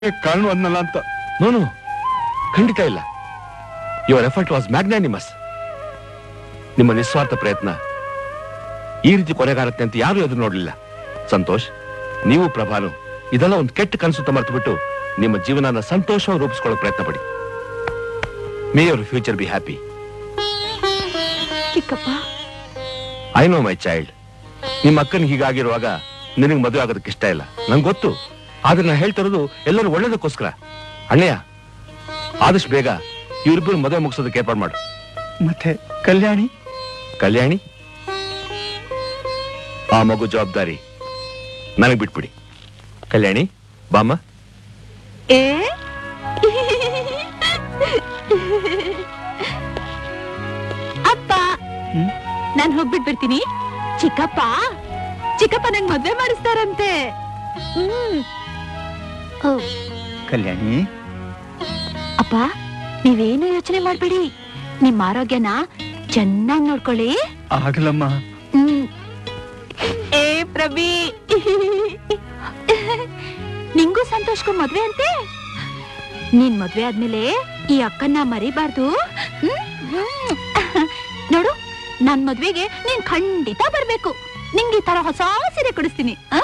ಕಾರಣ ಅನ್ನಲ್ಲ ಅಂತ ನೋನು ಖಂಡಿತ ಇಲ್ಲ ಯುವರ್ ಎಫರ್ಟ್ ವಾಸ್ ಮ್ಯಾಗ್ನಾನಿಮಸ್ ನಿಮ್ಮ ನಿಸ್ವಾರ್ಥ ಪ್ರಯತ್ನ ಈ ರೀತಿ ಕೊನೆಗಾರತ್ತೆ ಅಂತ ಯಾರು ಎದುರು ನೋಡ್ಲಿಲ್ಲ ಸಂತೋಷ್ ನೀವು ಪ್ರಭಾನು ಇದೆಲ್ಲ ಒಂದು ಕೆಟ್ಟ ಕನಸು ಅಂತ ಮರ್ತು ಬಿಟ್ಟು ನಿಮ್ಮ ಜೀವನನ ಸಂತೋಷವಾಗಿ ರೂಪಿಸ್ಕೊಳ್ಳೋ ಪ್ರಯತ್ನ ಪಡಿ may your future be happy ಚಿಕ್ಕಪ್ಪ ಐ ನೋ ಮೈ ಚೈಲ್ಡ್ ನಿಮ್ಮ ಅಕ್ಕನ ಹೀಗಾಗಿರುವಾಗ ನಿನಗೆ ಮದುವೆ ಆಗೋದಕ್ಕೆ ಇಷ್ಟ ಇಲ್ಲ ನಂಗೆ ಗೊತ್ತು ಆದ್ರೆ ನಾನು ಹೇಳ್ತಾ ಇರೋದು ಎಲ್ಲರೂ ಒಳ್ಳೇದಕ್ಕೋಸ್ಕರ ಅಣ್ಣಯ್ಯ ಆದಷ್ಟು ಬೇಗ ಇವರಿಬ್ಬರು ಮದುವೆ ಮುಗಿಸೋದಕ್ಕೆ ಏರ್ಪಾಡು ಮಾಡು ಮತ್ತೆ ಕಲ್ಯಾಣಿ ಕಲ್ಯಾಣಿ ಆ ಮಗು ಜವಾಬ್ದಾರಿ ನನಗೆ ಬಿಟ್ಬಿಡಿ ಕಲ್ಯಾಣಿ ಬಾಮ್ಮ ಏ ಅಪ್ಪ ಹ್ಮ್? ನಾನ್ ಹೋಗ್ಬಿಟ್ ಬರ್ತೀನಿ ಚಿಕ್ಕಪ್ಪ ಚಿಕ್ಕಪ್ಪ ನಂಗ್ ಮದ್ವೆ ಮಾಡಿಸ್ತಾರಂತೆ ಹ್ಮ್ ಓ, ಕಲ್ಯಾಣಿ ಅಪ್ಪ ನೀವೇನು ಯೋಚನೆ ಮಾಡ್ಬೇಡಿ ನಿಮ್ ಆರೋಗ್ಯನ ಚೆನ್ನಾಗ್ ನೋಡ್ಕೊಳ್ಳಿ ಆಗಲಮ್ಮ ಹ್ಮ್. ಏ ಪ್ರಭಿ ನಿಂಗೂ ಸಂತೋಷ್ಗೂ ಮದ್ವೆ ಅಂತೆ ನೀನ್ ಮದ್ವೆ ಆದ್ಮೇಲೆ ಈ ಅಕ್ಕನ್ನ ಮರಿಬಾರ್ದು ಹ್ಮ್? ಹ್ಮ್. ನೋಡು ನನ್ ಮದ್ವೆಗೆ ನೀನ್ ಖಂಡಿತ ಬರ್ಬೇಕು ನಿಂಗೆ ಈ ತರ ಹೊಸ ಸೀರೆ ಕೊಡಿಸ್ತೀನಿ ಆ?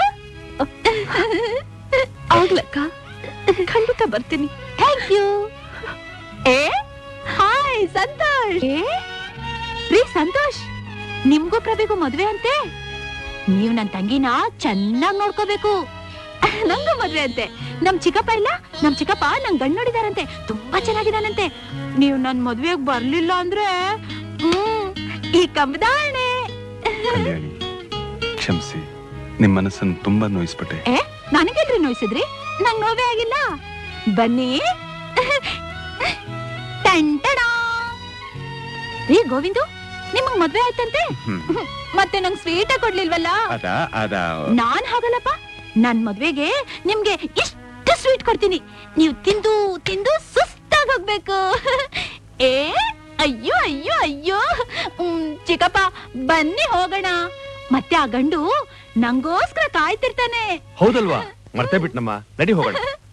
ಆಗ್ಲಕ್ಕ ಖಂಡಿತ ಬರ್ತೀನಿ ಥ್ಯಾಂಕ್ ಯು ಏ ಹಾಯ್ ಸಂತೋಷ್ ಏ ರೀ ಸಂತೋಷ್ ನಿಮ್ಗೂ ಪ್ರಭೆಗೂ ಮದ್ವೆ ಅಂತೆ ನೀವ್ ನನ್ ತಂಗಿನ ಚೆನ್ನಾಗ್ ನೋಡ್ಕೋಬೇಕು ನಂಗೂ ಮದ್ವೆ ಅಂತೆ ನಮ್ ಚಿಕ್ಕಪ್ಪ ಇಲ್ಲ ನಮ್ ಚಿಕ್ಕಪ್ಪ ನಂಗ್ ಗಂಡ್ ನೋಡಿದಾರಂತೆ ತುಂಬಾ ಚೆನ್ನಾಗಿದಾನಂತೆ ನೀವ್ ನನ್ ಮದ್ವೆಗ್ ಬರ್ಲಿಲ್ಲ ಅಂದ್ರೆ ಹ್ಮ್ ಈ ಕಂಬದಾಣೆ ಕಲ್ಯಾಣಿ ಕ್ಷಮಿಸಿ ನಿಮ್ ಮನಸ್ಸನ್ನು ತುಂಬಾ ನೋಯಿಸ್ಬಿಟ್ಟೆ ಏ ನನಗೆಲ್ರಿ ನೋಯ್ಸಿದ್ರಿ ನಂಗ್ ನೋವೇ ಆಗಿಲ್ಲ ಬನ್ನಿ ಟಂಟಣ ರೀ ಗೋವಿಂದು ನಿಮಗ್ ಮದ್ವೆ ಆಯ್ತಂತೆ ಹ್ಮ್. ಮತ್ತೆ ನಂಗ್ ಸ್ವೀಟ ಕೊಡ್ಲಿಲ್ವಲ್ಲ ಅದ ಅದ ನಾನ್ ಹಾಗಲ್ಲಪ್ಪ ನನ್ ಮದ್ವೆಗೆ ನಿಮ್ಗೆ ಎಷ್ಟು ಸ್ವೀಟ್ ಕೊಡ್ತೀನಿ ನೀವು ತಿಂದು ತಿಂದು ಸುಸ್ತಾಗ್ ಹೋಗ್ಬೇಕು ಏ ಅಯ್ಯೋ ಅಯ್ಯೋ ಅಯ್ಯೋ ಹ್ಮ್, ಚಿಕ್ಕಪ್ಪ ಬನ್ನಿ ಹೋಗೋಣ ಮತ್ತೆ ಆ ಗಂಡು ನಂಗೋಸ್ಕರ ಕಾಯ್ತಿರ್ತಾನೆ ಹೌದಲ್ವಾ ಮರ್ತೇ ಬಿಟ್ನಮ್ಮ ನಡಿ ಹೋಗೋಣ